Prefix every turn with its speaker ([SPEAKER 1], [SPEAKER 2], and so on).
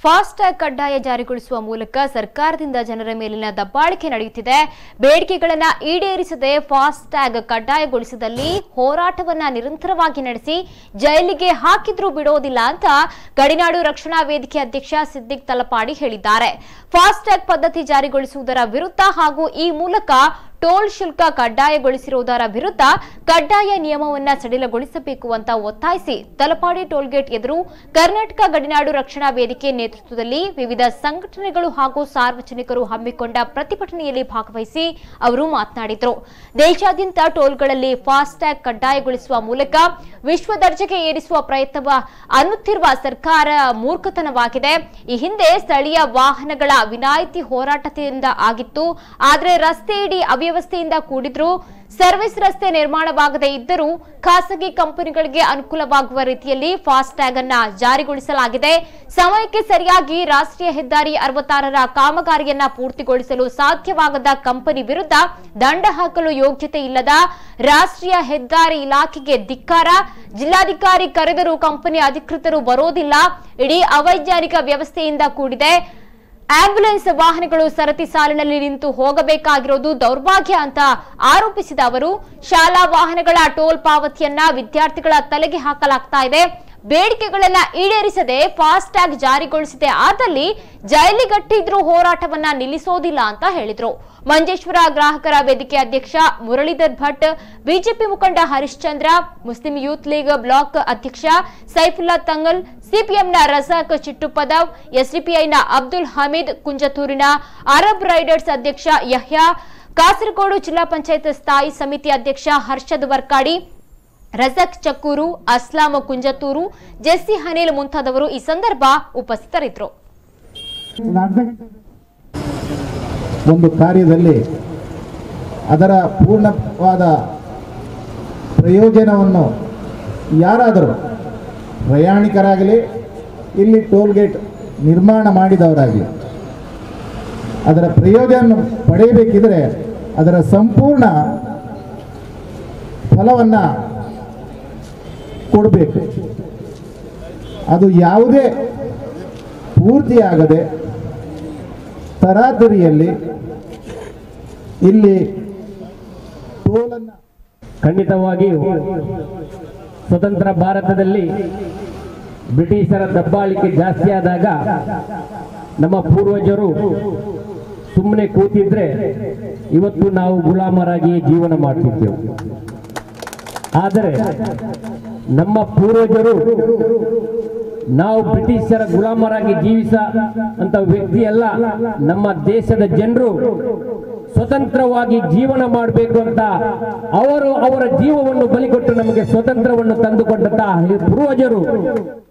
[SPEAKER 1] FASTag ಕಡ್ಡಾಯ ಜಾರಿಗೊಳಿಸುವ ಮೂಲಕ ಸರ್ಕಾರದಿಂದ ಜನರ ಮೇಲಿನ ದಬ್ಬಾಳಿಕೆ ನಡೆಯುತ್ತಿದೆ ಬೇಡಿಕೆಗಳನ್ನ ಈಡೇರಿಸದೆ ಫಾಸ್ಟ್ಯಾಗ್ ಕಡ್ಡಾಯಗೊಳಿಸಿದಲ್ಲಿ ಹೋರಾಟವನ್ನ ನಿರಂತರವಾಗಿ ನಡೆಸಿ ಜೈಲಿಗೆ ಹಾಕಿದ್ರೂ ಬಿಡೋದಿಲ್ಲ ಅಂತ ಗಡಿನಾಡು ರಕ್ಷಣಾ ವೇದಿಕೆ ಅಧ್ಯಕ್ಷ ಸಿದ್ದಿಕ್ ತಲಪಾಡಿ ಹೇಳಿದ್ದಾರೆ ಫಾಸ್ಟ್ಯಾಗ್ ಪದ್ಧತಿ ಜಾರಿಗೊಳಿಸುವುದರ ವಿರುದ್ಧ ಹಾಗೂ ಈ ಮೂಲಕ ಟೋಲ್ ಶುಲ್ಕ ಕಡ್ಡಾಯಗೊಳಿಸಿರುವುದರ ವಿರುದ್ಧ ಕಡ್ಡಾಯ ನಿಯಮವನ್ನ ಸಡಿಲಗೊಳಿಸಬೇಕು ಅಂತ ಒತ್ತಾಯಿಸಿ ತಲಪಾಡಿ ಟೋಲ್ಗೇಟ್ ಎದುರು ಕರ್ನಾಟಕ ಗಡಿನಾಡು ರಕ್ಷಣಾ ವೇದಿಕೆ ನೇತೃತ್ವದಲ್ಲಿ ವಿವಿಧ ಸಂಘಟನೆಗಳು ಹಾಗೂ ಸಾರ್ವಜನಿಕರು ಹಮ್ಮಿಕೊಂಡ ಪ್ರತಿಭಟನೆಯಲ್ಲಿ ಭಾಗವಹಿಸಿ ಅವರು ಮಾತನಾಡಿದರು ದೇಶಾದ್ಯಂತ ಟೋಲ್ಗಳಲ್ಲಿ ಫಾಸ್ಟ್ಯಾಗ್ ಕಡ್ಡಾಯಗೊಳಿಸುವ ಮೂಲಕ ವಿಶ್ವ ದರ್ಜೆಗೆ ಏರಿಸುವ ಪ್ರಯತ್ನ ಅನ್ನುತ್ತಿರುವ ಸರ್ಕಾರ ಮೂರ್ಖತನವಾಗಿದೆ ಈ ಹಿಂದೆ ಸ್ಥಳೀಯ ವಾಹನಗಳ ವಿನಾಯಿತಿ ಹೋರಾಟದಿಂದ ಆಗಿತ್ತು ಆದರೆ ರಸ್ತೆ ಇಡೀ ಅವ್ಯವಸ್ಥೆಯಿಂದ ಕೂಡಿದ್ರು ಸರ್ವಿಸ್ ರಸ್ತೆ ನಿರ್ಮಾಣವಾಗದೇ ಇದ್ದರೂ ಖಾಸಗಿ ಕಂಪನಿಗಳಿಗೆ ಅನುಕೂಲವಾಗುವ ರೀತಿಯಲ್ಲಿ ಫಾಸ್ಟ್ಯಾಗ್ ಅನ್ನ ಜಾರಿಗೊಳಿಸಲಾಗಿದೆ ಸಮಯಕ್ಕೆ ಸರಿಯಾಗಿ ರಾಷ್ಟ್ರೀಯ ಹೆದ್ದಾರಿ ಅರವತ್ತಾರರ ಕಾಮಗಾರಿಯನ್ನ ಪೂರ್ತಿಗೊಳಿಸಲು ಸಾಧ್ಯವಾಗದ ಕಂಪನಿ ವಿರುದ್ಧ ದಂಡ ಹಾಕಲು ಯೋಗ್ಯತೆ ಇಲ್ಲದ ರಾಷ್ಟ್ರೀಯ ಹೆದ್ದಾರಿ ಇಲಾಖೆಗೆ ಧಿಕ್ಕಾರ ಜಿಲ್ಲಾಧಿಕಾರಿ ಕರೆದರೂ ಕಂಪನಿ ಅಧಿಕೃತರು ಬರೋದಿಲ್ಲ ಇಡೀ ಅವೈಜ್ಞಾನಿಕ ವ್ಯವಸ್ಥೆಯಿಂದ ಕೂಡಿದೆ ಆಂಬ್ಯುಲೆನ್ಸ್ ವಾಹನಗಳು ಸರತಿ ಸಾಲಿನಲ್ಲಿ ನಿಂತು ಹೋಗಬೇಕಾಗಿರೋದು ದೌರ್ಭಾಗ್ಯ ಅಂತ ಆರೋಪಿಸಿದ ಅವರು ಶಾಲಾ ವಾಹನಗಳ ಟೋಲ್ ಪಾವತಿಯನ್ನ ವಿದ್ಯಾರ್ಥಿಗಳ ತಲೆಗೆ ಹಾಕಲಾಗ್ತಾ ಇದೆ ಬೇಡಿಕೆಗಳನ್ನ ಈಡೇರಿಸದೆ ಫಾಸ್ಟ್ಯಾಗ್ ಜಾರಿಗೊಳಿಸಿದೆ ಆದಲ್ಲಿ ಜೈಲಿಗಟ್ಟಿದ್ರೂ ಹೋರಾಟವನ್ನ ನಿಲ್ಲಿಸೋದಿಲ್ಲ ಅಂತ ಹೇಳಿದ್ರು ಮಂಜೇಶ್ವರ ಗ್ರಾಹಕರ ವೇದಿಕೆ ಅಧ್ಯಕ್ಷ ಮುರಳೀಧರ್ ಭಟ್ ಬಿಜೆಪಿ ಮುಖಂಡ Harishchandra Muslim Youth League block ಅಧ್ಯಕ್ಷ ಸೈಫುಲ್ಲಾ ತಂಗಲ್ ಸಿಪಿಎಂನ ರಜಾಕ್ ಚಿಟ್ಟುಪದವ್ ಎಸ್ಡಿಪಿಐನ ಅಬ್ದುಲ್ ಹಮೀದ್ ಕುಂಜತೂರಿನ ಅರಬ್ ರೈಡರ್ಸ್ ಅಧ್ಯಕ್ಷ ಯಹ್ಯಾ ಕಾಸರಗೋಡು ಜಿಲ್ಲಾ ಪಂಚಾಯತ್ ಸ್ಥಾಯಿ ಸಮಿತಿ ಅಧ್ಯಕ್ಷ ಹರ್ಷದ್ ವರ್ಕಾಡಿ ರಜಕ್ ಚಕ್ಕೂರು ಅಸ್ಲಾಂ ಕುಂಜತೂರು ಜೆಸ್ಸಿ ಹನೀಲ್ ಮುಂತಾದವರು ಈ ಸಂದರ್ಭ ಉಪಸ್ಥಿತರಿದ್ದರು
[SPEAKER 2] ಒಂದು ಅರ್ಧ ಗಂಟೆ ಒಂದು ಕಾರ್ಯದಲ್ಲಿ ಅದರ ಪೂರ್ಣವಾದ ಪ್ರಯೋಜನವನ್ನು ಯಾರಾದರೂ ಪ್ರಯಾಣಿಕರಾಗಲಿ ಇಲ್ಲಿ ಟೋಲ್ ಗೇಟ್ ನಿರ್ಮಾಣ ಮಾಡಿದವರಾಗಲಿ ಅದರ ಪ್ರಯೋಜನ ಪಡೆಯಬೇಕಿದ್ರೆ ಅದರ ಸಂಪೂರ್ಣ ಫಲವನ್ನು ಕೊಡಬೇಕು ಅದು ಯಾವುದೇ ಪೂರ್ತಿಯಾಗದೆ ತರಾತುರಿಯಲ್ಲಿ ಇಲ್ಲಿ ಟೋಲನ್ನು
[SPEAKER 3] ಖಂಡಿತವಾಗಿಯೂ ಸ್ವತಂತ್ರ ಭಾರತದಲ್ಲಿ ಬ್ರಿಟಿಷರ ದಬ್ಬಾಳಿಕೆ ಜಾಸ್ತಿ ಆದಾಗ ನಮ್ಮ ಪೂರ್ವಜರು ಸುಮ್ಮನೆ ಕೂತಿದ್ರೆ ಇವತ್ತು ನಾವು ಗುಲಾಮರಾಗಿ ಜೀವನ ಮಾಡ್ತಿದ್ದೆವು ಆದರೆ ನಮ್ಮ ಪೂರ್ವಜರು ನಾವು ಬ್ರಿಟಿಷರ ಗುಲಾಮರಾಗಿ ಜೀವಿಸ ಅಂತ ವ್ಯಕ್ತಿ ಅಲ್ಲ ನಮ್ಮ ದೇಶದ ಜನರು ಸ್ವತಂತ್ರವಾಗಿ ಜೀವನ ಮಾಡಬೇಕು ಅಂತ ಅವರು ಅವರ ಜೀವವನ್ನು ಬಲಿಕೊಟ್ಟು ನಮಗೆ ಸ್ವತಂತ್ರವನ್ನು ತಂದುಕೊಟ್ಟಂತಹ ಪೂರ್ವಜರು